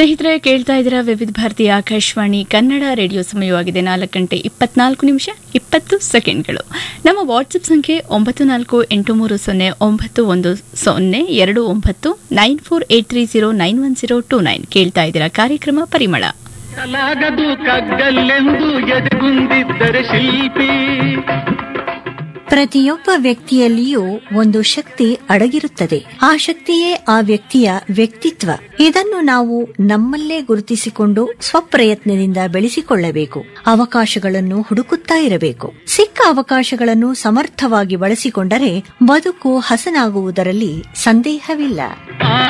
ಸ್ನೇಹಿತರೆ ಕೇಳ್ತಾ ಇದ್ದೀರಾ ವಿವಿಧ ಭಾರತಿ ಆಕಾಶವಾಣಿ ಕನ್ನಡ ರೇಡಿಯೋ ಸಮಯವಾಗಿದೆ ನಾಲ್ಕು ಗಂಟೆ ಇಪ್ಪತ್ನಾಲ್ಕು ನಿಮಿಷ ಇಪ್ಪತ್ತು ಸೆಕೆಂಡ್ಗಳು ನಮ್ಮ ವಾಟ್ಸ್ಆಪ್ ಸಂಖ್ಯೆ ಒಂಬತ್ತು ನಾಲ್ಕು ಎಂಟು ಮೂರು ಸೊನ್ನೆ ಒಂಬತ್ತು ಒಂದು ಸೊನ್ನೆ ಎರಡು ಒಂಬತ್ತು nine four eight three zero nine one zero two nine ಕೇಳ್ತಾ ಇದ್ದೀರಾ ಕಾರ್ಯಕ್ರಮ ಪರಿಮಳ ಲಾಗದು ಕಗ್ಗಲ್ಲೆಂದು ಎದೆಗುಂದಿದ್ದರೆ ಶಿಲ್ಪಿ ಪ್ರತಿಯೊಬ್ಬ ವ್ಯಕ್ತಿಯಲ್ಲಿಯೂ ಒಂದು ಶಕ್ತಿ ಅಡಗಿರುತ್ತದೆ ಆ ಶಕ್ತಿಯೇ ಆ ವ್ಯಕ್ತಿಯ ವ್ಯಕ್ತಿತ್ವ ಇದನ್ನು ನಾವು ನಮ್ಮಲ್ಲೇ ಗುರುತಿಸಿಕೊಂಡು ಸ್ವಪ್ರಯತ್ನದಿಂದ ಬೆಳೆಸಿಕೊಳ್ಳಬೇಕು ಅವಕಾಶಗಳನ್ನು ಹುಡುಕುತ್ತಾ ಇರಬೇಕು ಸಿಕ್ಕ ಅವಕಾಶಗಳನ್ನು ಸಮರ್ಥವಾಗಿ ಬಳಸಿಕೊಂಡರೆ ಬದುಕು ಹಸನಾಗುವುದರಲ್ಲಿ ಸಂದೇಹವಿಲ್ಲ ಆ